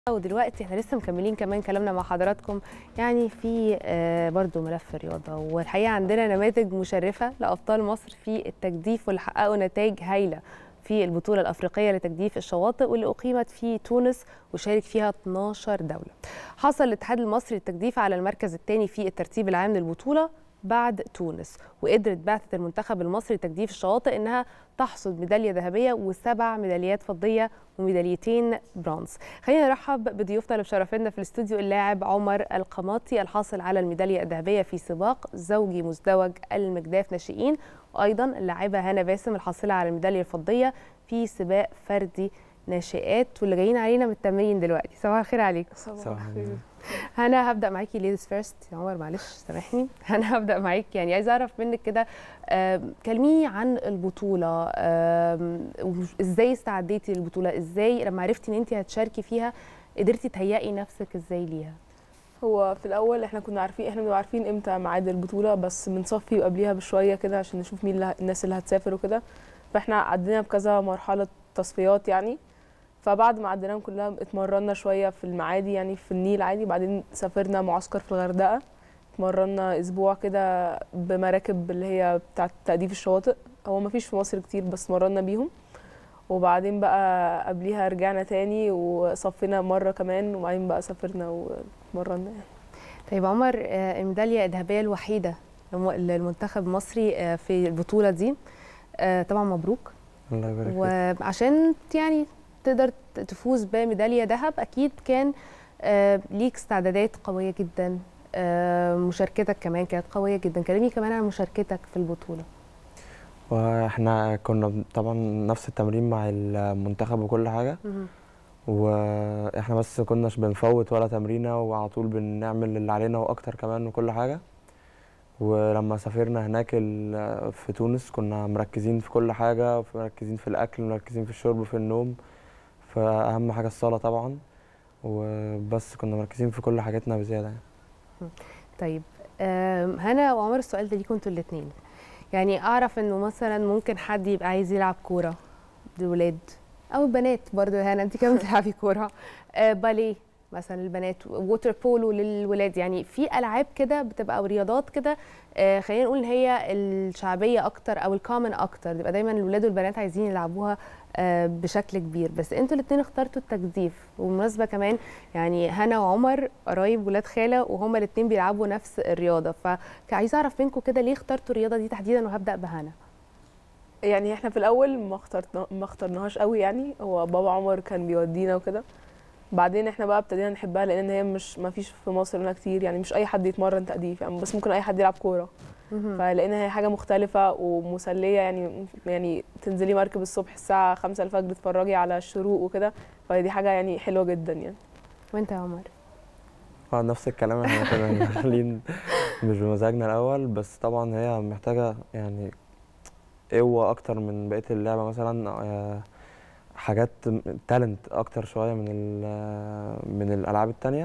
ودلوقتي احنا لسه مكملين كمان كلامنا مع حضراتكم يعني في آه، برضو ملف الرياضه والحقيقه عندنا نماذج مشرفه لابطال مصر في التجديف واللي حققوا نتائج هايله في البطوله الافريقيه لتجديف الشواطئ واللي اقيمت في تونس وشارك فيها 12 دوله. حصل الاتحاد المصري للتجديف على المركز الثاني في الترتيب العام للبطوله بعد تونس وقدرت بعثه المنتخب المصري لتجديف الشواطئ انها تحصد ميداليه ذهبيه وسبع ميداليات فضيه وميداليتين برونز خلينا نرحب بضيوفنا اللي مشرفينا في الاستوديو اللاعب عمر القماطي الحاصل على الميداليه الذهبيه في سباق زوجي مزدوج المجداف ناشئين وايضا اللاعبه هنا باسم الحاصله على الميداليه الفضيه في سباق فردي ناشئات واللي جايين علينا من التمرين دلوقتي صباح الخير عليكم صباح الخير هنا هبدا معاكي ليديز فيرست يا عمر معلش سامحني هنا هبدا معاك يعني عايزه اعرف منك كده آم، كلميني عن البطوله آم، ازاي استعديتي للبطوله ازاي لما عرفتي ان انت هتشاركي فيها قدرتي تهيئي نفسك ازاي ليها هو في الاول احنا كنا عارفين احنا بنبقى عارفين امتى ميعاد البطوله بس بنصفي قبليها بشويه كده عشان نشوف مين اللي الناس اللي هتسافر وكده فاحنا عدينا بكذا مرحله تصفيات يعني فبعد ما عديناهم كلها اتمرنا شويه في المعادي يعني في النيل عادي بعدين سافرنا معسكر في الغردقه اتمرنا اسبوع كده بمراكب اللي هي بتاعه تأديف الشواطئ هو ما فيش في مصر كتير بس اتمرنا بيهم وبعدين بقى قبليها رجعنا تاني وصفينا مره كمان وبعدين بقى سافرنا واتمرنا يعني طيب عمر آه، الميداليه الذهبيه الوحيده للم- للمنتخب المصري آه، في البطوله دي آه، طبعا مبروك الله يبارك فيك وعشان يعني تقدر تفوز بميداليه ذهب اكيد كان آه، ليك استعدادات قويه جدا آه، مشاركتك كمان كانت قويه جدا كلمني كمان عن مشاركتك في البطوله واحنا كنا طبعا نفس التمرين مع المنتخب وكل حاجه واحنا بس كناش بنفوت ولا تمرينه وعلى طول بنعمل اللي علينا واكتر كمان وكل حاجه ولما سافرنا هناك ال- في تونس كنا مركزين في كل حاجه مركزين في الاكل مركزين في الشرب في النوم فاهم حاجه الصلاه طبعا وبس كنا مركزين في كل حاجاتنا بزياده يعني. طيب آم، هنا وعمر السؤال ده ليكم انتوا الاثنين يعني اعرف انه مثلا ممكن حد يبقى عايز يلعب كوره الولاد او البنات برضو يا هنا انت كمان بتلعبي كوره آه، باليه مثلا البنات ووتر بولو للولاد يعني في العاب كده بتبقى او رياضات كده آه، خلينا نقول ان هي الشعبيه اكتر او الكومن اكتر بيبقى دايما الولاد والبنات عايزين يلعبوها آه، بشكل كبير بس انتوا الاثنين اخترتوا التجديف وبالمناسبه كمان يعني هنا وعمر قرايب ولاد خاله وهما الاثنين بيلعبوا نفس الرياضه فعايزه اعرف منكم كده ليه اخترتوا الرياضه دي تحديدا وهبدا بهنا يعني احنا في الاول ما اخترنا ما اخترناهاش قوي يعني هو بابا عمر كان بيودينا وكده بعدين احنا بقى ابتدينا نحبها لان هي مش ما فيش في مصر منها كتير يعني مش اي حد يتمرن تأديف يعني بس ممكن اي حد يلعب كوره فلقينا هي حاجه مختلفه ومسليه يعني يعني تنزلي مركب الصبح الساعه 5 الفجر تتفرجي على الشروق وكده فدي حاجه يعني حلوه جدا يعني وانت يا عمر اه نفس الكلام احنا كنا داخلين مش بمزاجنا الاول بس طبعا هي محتاجه يعني قوه اكتر من بقيه اللعبه مثلا آه، حاجات تالنت اكتر شويه من ال- من الالعاب التانية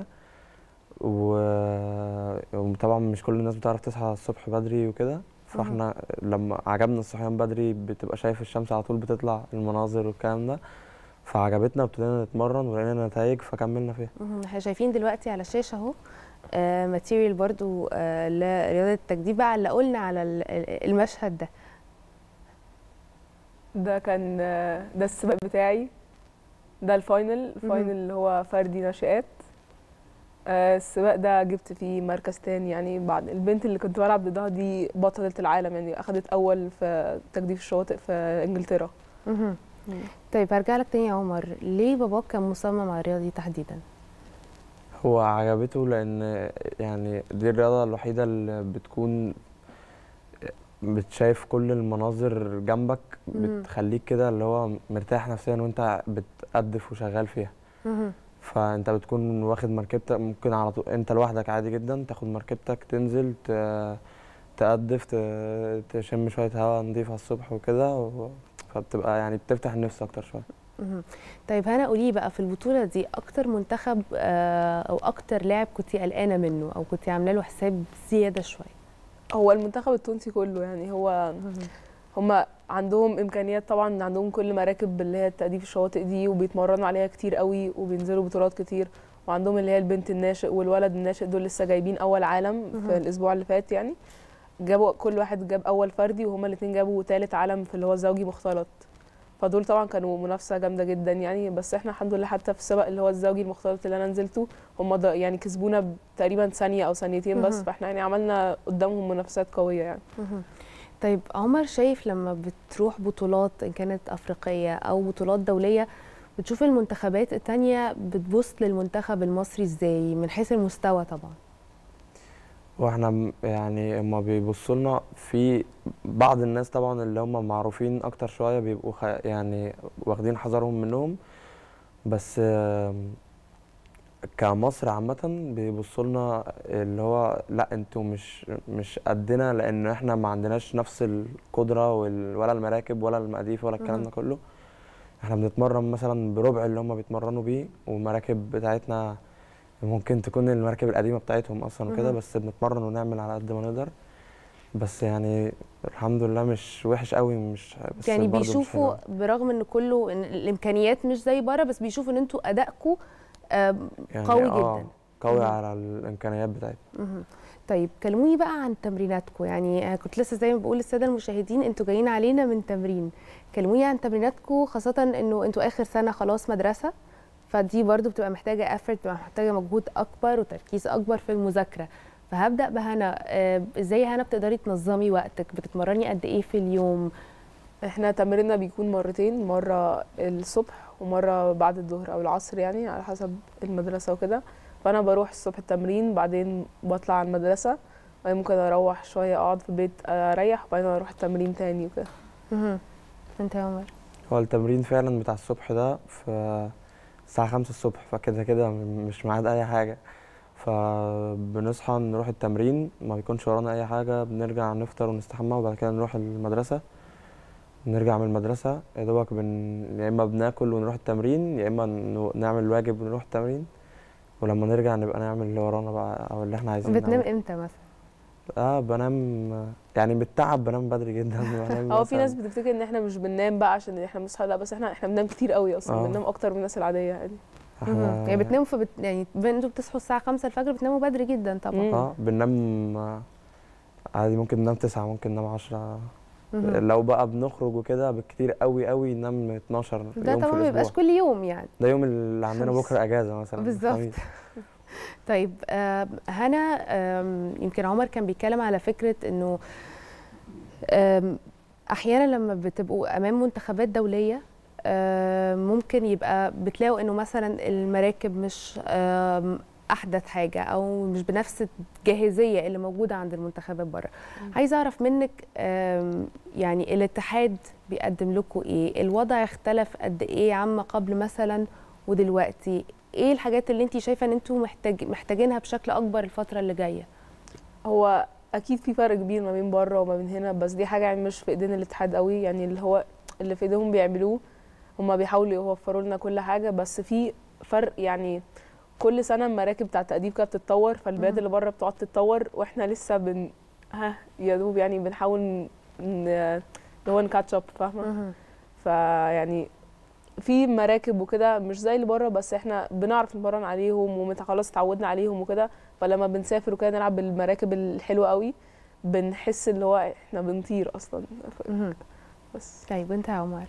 و- وطبعا مش كل الناس بتعرف تصحى الصبح بدري وكده فاحنا لما عجبنا الصحيان بدري بتبقى شايف الشمس على طول بتطلع المناظر والكلام ده فعجبتنا ابتدينا نتمرن ولقينا نتائج فكملنا فيها مهم. احنا شايفين دلوقتي على الشاشه اهو ماتيريال برضو آه، لرياضه التجديف بقى علقوا لنا على ال- ال- المشهد ده ده كان ده السباق بتاعي ده الفاينل الفاينل اللي هو فردي ناشئات آه، السباق ده جبت فيه مركز تاني يعني بعد البنت اللي كنت بلعب ضدها دي بطلة العالم يعني أخدت أول في تجديف الشواطئ في إنجلترا مهم. طيب هرجع لك تاني يا عمر ليه باباك كان مصمم على الرياضه دي تحديدا هو عجبته لان يعني دي الرياضه الوحيده اللي بتكون بتشايف كل المناظر جنبك مم. بتخليك كده اللي هو مرتاح نفسيا وانت بتقدف وشغال فيها مهم. فانت بتكون واخد مركبتك ممكن على طول انت لوحدك عادي جدا تاخد مركبتك تنزل ت- تقدف ت- تشم شويه هواء نضيف على الصبح وكده و- فبتبقى يعني بتفتح النفس اكتر شويه مهم. طيب هنا قولي بقى في البطوله دي اكتر منتخب آه، او اكتر لاعب كنتي قلقانه منه او كنتي عامله له حساب زياده شويه هو المنتخب التونسي كله يعني هو هما عندهم امكانيات طبعا عندهم كل مراكب اللي هي تأديف الشواطئ دي وبيتمرنوا عليها كتير قوي وبينزلوا بطولات كتير وعندهم اللي هي البنت الناشئ والولد الناشئ دول لسه جايبين اول عالم مهم. في الاسبوع اللي فات يعني جابوا كل واحد جاب اول فردي وهما الاثنين جابوا ثالث عالم في اللي هو الزوجي مختلط فدول طبعا كانوا منافسه جامده جدا يعني بس احنا الحمد لله حتى في السباق اللي هو الزوجي المختلط اللي انا نزلته هم يعني كسبونا تقريبا ثانيه او ثانيتين بس مهم. فاحنا يعني عملنا قدامهم منافسات قويه يعني مهم. طيب عمر شايف لما بتروح بطولات ان كانت افريقيه او بطولات دوليه بتشوف المنتخبات التانية بتبص للمنتخب المصري ازاي من حيث المستوى طبعا واحنا م- يعني هما بيبصوا لنا في بعض الناس طبعا اللي هم معروفين اكتر شويه بيبقوا خ... يعني واخدين حذرهم منهم بس آم، كمصر عامه بيبصوا لنا اللي هو لا انتوا مش مش قدنا لان احنا ما عندناش نفس القدره وال... ولا المراكب ولا المقاديف ولا الكلام مهم. ده كله احنا بنتمرن مثلا بربع اللي هم بيتمرنوا بيه والمراكب بتاعتنا ممكن تكون المراكب القديمه بتاعتهم اصلا وكده مهم. بس بنتمرن ونعمل على قد ما نقدر بس يعني الحمد لله مش وحش قوي مش بس يعني برضه مش بيشوفوا حلو. برغم ان كله إن الامكانيات مش زي بره بس بيشوفوا ان انتوا ادائكم آم، يعني قوي آه، جدا قوي مهم. على الامكانيات بتاعتنا مهم. طيب كلموني بقى عن تمريناتكم يعني أنا كنت لسه زي ما بقول للساده المشاهدين انتوا جايين علينا من تمرين كلموني عن تمريناتكم خاصه انه انتوا اخر سنه خلاص مدرسه فدي برضو بتبقى محتاجه افرت بتبقى محتاجه مجهود اكبر وتركيز اكبر في المذاكره فهبدا بهنا آه، ازاي يا هنا بتقدري تنظمي وقتك بتتمرني قد ايه في اليوم احنا تمريننا بيكون مرتين مرة الصبح ومرة بعد الظهر او العصر يعني على حسب المدرسة وكده فانا بروح الصبح التمرين بعدين بطلع على المدرسة بعدين ممكن اروح شوية اقعد في البيت اريح وبعدين اروح التمرين تاني وكده مهم. انت يا عمر هو التمرين فعلا بتاع الصبح ده في الساعة خمسة الصبح فكده كده م- مش ميعاد أي حاجة فبنصحى نروح التمرين ما بيكونش ورانا أي حاجة بنرجع نفطر ونستحمى وبعد كده نروح المدرسة نرجع من المدرسة يا دوبك بن... يا إما بناكل ونروح التمرين يا إما ن- نعمل الواجب ونروح التمرين ولما نرجع نبقى نعمل اللي ورانا بقى أو اللي احنا عايزين بتنام نعمله. امتى مثلا اه بنام يعني بالتعب بنام بدري جدا بنام هو في ناس مثلاً- بتفتكر ان احنا مش بننام بقى عشان احنا بنصحى لا بس احنا احنا بننام كتير قوي اصلا آه. بننام اكتر من الناس العادية يعني مهم. احنا يعني بتناموا في بت... يعني انتوا بتصحوا الساعه 5 الفجر بتناموا بدري جدا طبعا مم. اه بننام آه، عادي ممكن ننام تسعة ممكن ننام عشرة مهم. لو بقى بنخرج وكده بالكتير قوي قوي ننام 12 ده يوم في طبعا ما بيبقاش الأسبوع كل يوم يعني ده يوم اللي عندنا خميس. بكرة أجازة مثلا بالظبط. خميس. طيب آم، هنا آم، يمكن عمر كان بيتكلم على فكرة انه آم، احيانا لما بتبقوا امام منتخبات دولية آم، ممكن يبقى بتلاقوا انه مثلا المراكب مش آم، احدث حاجة او مش بنفس الجاهزية اللي موجودة عند المنتخبات بره عايزة اعرف منك آم، يعني الاتحاد بيقدم لكم ايه الوضع اختلف قد ايه عما قبل مثلا ودلوقتي ايه الحاجات اللي انت شايفه ان انتوا محتاج محتاجينها بشكل اكبر الفتره اللي جايه هو اكيد في فرق كبير ما بين بره وما بين هنا بس دي حاجه يعني مش في ايدين الاتحاد قوي يعني اللي هو اللي في ايديهم بيعملوه هما بيحاولوا يوفروا لنا كل حاجه بس في فرق يعني كل سنه المراكب بتاع التأديب كده بتتطور فالبلاد مم. اللي بره بتقعد تتطور واحنا لسه بن ها يا دوب يعني بنحاول ن- ن- اللي هو نكاتش اب فاهمه فيعني في مراكب وكده مش زي اللي بره بس احنا بنعرف نتمرن عليهم ومت خلاص اتعودنا عليهم وكده فلما بنسافر وكده نلعب بالمراكب الحلوه قوي بنحس اللي هو احنا بنطير اصلا مهم. بس طيب وانت يا عمر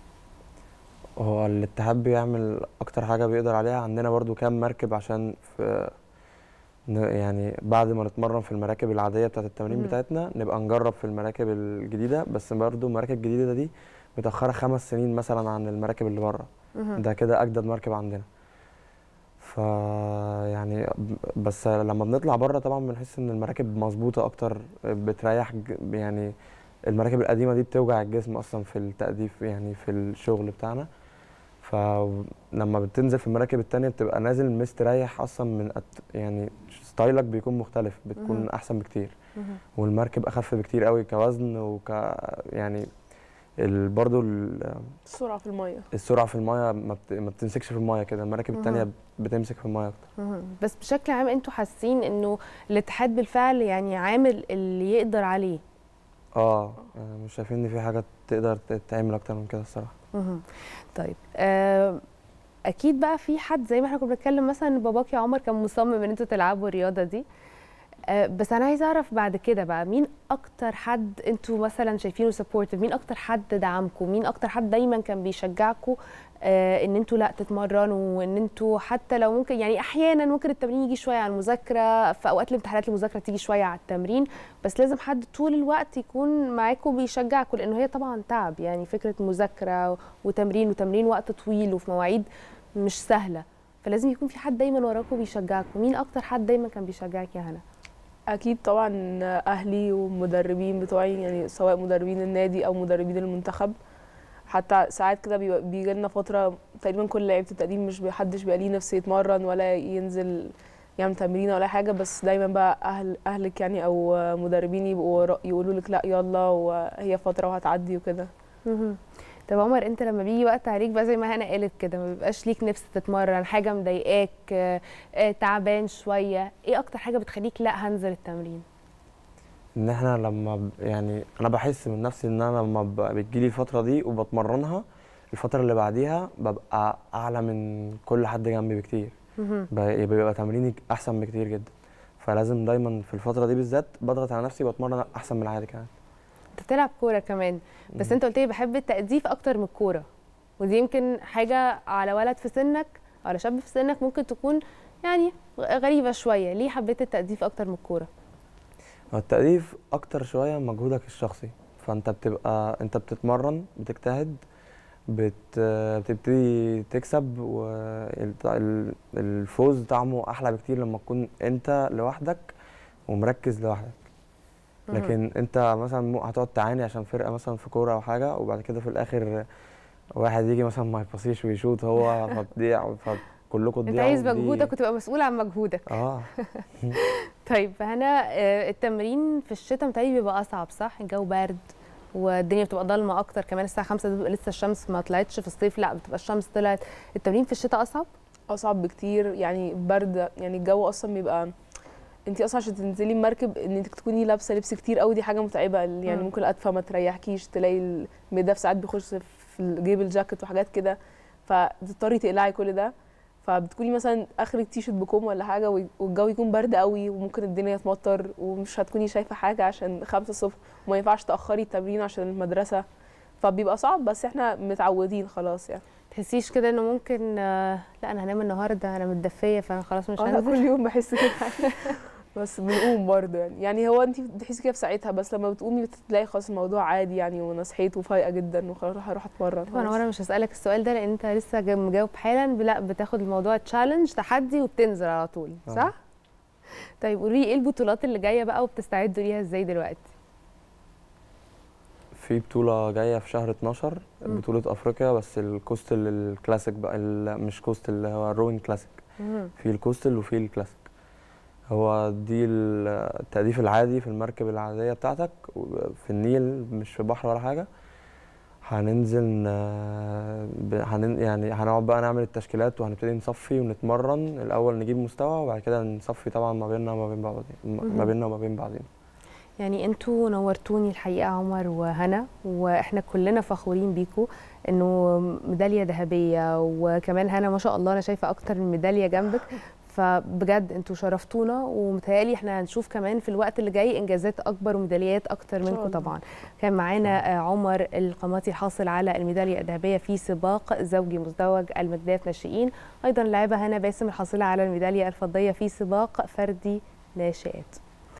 هو الاتحاد بيعمل أكتر حاجة بيقدر عليها عندنا برضو كام مركب عشان في ن- يعني بعد ما نتمرن في المراكب العادية بتاعة التمرين مم. بتاعتنا نبقى نجرب في المراكب الجديدة بس برضو المراكب الجديدة دي متأخرة خمس سنين مثلا عن المراكب اللي بره مهم. ده كده اجدد مركب عندنا ف يعني ب- بس لما بنطلع بره طبعا بنحس ان المراكب مظبوطه اكتر بتريح ج- يعني المراكب القديمه دي بتوجع الجسم اصلا في التأديف يعني في الشغل بتاعنا فلما بتنزل في المراكب التانية بتبقى نازل مستريح اصلا من أت... يعني ستايلك بيكون مختلف بتكون مهم. احسن بكتير مهم. والمركب اخف بكتير قوي كوزن وك يعني ال... برضو ال... السرعه في الميه السرعه في المايه ما, بت... ما بتمسكش في المايه كده المراكب التانية مهم. بتمسك في المايه اكتر مهم. بس بشكل عام انتوا حاسين انه الاتحاد بالفعل يعني عامل اللي يقدر عليه اه آه، مش شايفين ان في حاجه تقدر تتعمل اكتر من كده الصراحه مهم. طيب آه، اكيد بقى في حد زي ما احنا كنا بنتكلم مثلا ان باباك يا عمر كان مصمم ان انتوا تلعبوا الرياضه دي آه، بس انا عايزه اعرف بعد كده بقى مين اكتر حد انتوا مثلا شايفينه سبورتيف مين اكتر حد دعمكم مين اكتر حد دايما كان بيشجعكم آه، ان انتوا لا تتمرنوا وان انتوا حتى لو ممكن يعني احيانا ممكن التمرين يجي شويه على المذاكره في اوقات الامتحانات المذاكره تيجي شويه على التمرين بس لازم حد طول الوقت يكون معاكم بيشجعكم لانه هي طبعا تعب يعني فكره مذاكره وتمرين وتمرين وقت طويل وفي مواعيد مش سهله فلازم يكون في حد دايما وراكم بيشجعكم مين اكتر حد دايما كان بيشجعك يا هنا اكيد طبعا اهلي والمدربين بتوعي يعني سواء مدربين النادي او مدربين المنتخب حتى ساعات كده بيبقى- بيجي لنا فتره تقريبا كل لعيبه التقديم مش محدش بيبقى ليه نفس يتمرن ولا ينزل يعمل تمرين ولا حاجه بس دايما بقى اهل اهلك يعني او مدربين يبقوا ورا- يقولوا لك لا يلا وهي فتره وهتعدي وكده مهم. طب عمر انت لما بيجي وقت عليك بقى زي ما هنا قالت كده ما بيبقاش ليك نفس تتمرن حاجه مضايقاك آه، آه، تعبان شويه ايه اكتر حاجه بتخليك لا هنزل التمرين ان احنا لما ب- يعني انا بحس من نفسي ان انا لما ب- بتجيلي الفتره دي وبتمرنها الفتره اللي بعديها ببقى اعلى من كل حد جنبي بكتير مهم. ب- بيبقى تمريني احسن بكتير جدا فلازم دايما في الفتره دي بالذات بضغط على نفسي بتمرن احسن من العادي كمان انت بتلعب كوره كمان بس مم. انت قلت لي بحب التأديف اكتر من الكوره ودي يمكن حاجه على ولد في سنك أو على شاب في سنك ممكن تكون يعني غريبه شويه ليه حبيت التأديف اكتر من الكوره هو التأليف أكتر شوية مجهودك الشخصي فأنت بتبقى أنت بتتمرن بتجتهد بت... بتبتدي تكسب والفوز طعمه أحلى بكتير لما تكون أنت لوحدك ومركز لوحدك مهم. لكن أنت مثلا مو- هتقعد تعاني عشان فرقة مثلا في كورة أو حاجة وبعد كده في الآخر واحد يجي مثلا ما يبصيش ويشوط هو فتضيع فكلكم انت تضيعوا عايز دي- مجهودك وتبقى مسؤول عن مجهودك اه طيب هنا آه، التمرين في الشتاء متهيألي بيبقى اصعب صح الجو برد والدنيا بتبقى ضلمه اكتر كمان الساعه 5 بيبقى لسه الشمس ما طلعتش في الصيف لا بتبقى الشمس طلعت التمرين في الشتاء اصعب اصعب بكتير يعني برد يعني الجو اصلا بيبقى انت اصلا عشان تنزلي المركب ان انت تكوني لابسه لبس كتير قوي دي حاجه متعبه يعني مم. ممكن الادفه ما تريحكيش تلاقي المداف ساعات بيخش في جيب الجاكيت وحاجات كده فبتضطري تقلعي كل ده فبتكوني مثلا اخرك تيشرت بكم ولا حاجه وي- والجو يكون برد قوي وممكن الدنيا تمطر ومش هتكوني شايفه حاجه عشان خمسة الصبح وما ينفعش تاخري التمرين عشان المدرسه فبيبقى صعب بس احنا متعودين خلاص يعني تحسيش كده انه ممكن آه، لا انا هنام النهارده انا متدفيه فانا خلاص مش انا هنزل كل يوم بحس كده بس بنقوم برضه يعني يعني هو انت بتحسي كده في ساعتها بس لما بتقومي بتلاقي خلاص الموضوع عادي يعني وانا صحيت وفايقه جدا وخلاص هروح اتمرن طبعا خلاص. انا مش هسالك السؤال ده لان انت لسه جا- مجاوب حالا لا بتاخد الموضوع تشالنج تحدي وبتنزل على طول آه. صح طيب قولي لي ايه البطولات اللي جايه بقى وبتستعدوا ليها ازاي دلوقتي في بطولة جاية في شهر 12 مم. بطولة أفريقيا بس الكوستل الكلاسيك بقى ال- مش كوستل اللي هو الروينج كلاسيك في الكوستل وفي الكلاسيك هو دي ال- التأديف العادي في المركب العادية بتاعتك في النيل مش في بحر ولا حاجة هننزل ن- ب- هنن يعني هنقعد بقى نعمل التشكيلات وهنبتدي نصفي ونتمرن الأول نجيب مستوى وبعد كده نصفي طبعا ما بيننا وما بين بعض ما مهم. بيننا وما بين بعضنا يعني انتوا نورتوني الحقيقه عمر وهنا واحنا كلنا فخورين بيكم انه ميداليه ذهبيه وكمان هنا ما شاء الله انا شايفه اكتر من ميداليه جنبك فبجد انتوا شرفتونا ومتهيألي احنا هنشوف كمان في الوقت اللي جاي انجازات اكبر وميداليات اكتر إن شاء منكم الله. طبعا كان معانا آه، عمر القماطي حاصل على الميداليه الذهبيه في سباق زوجي مزدوج المجدات ناشئين ايضا اللاعبه هنا باسم الحاصله على الميداليه الفضيه في سباق فردي ناشئات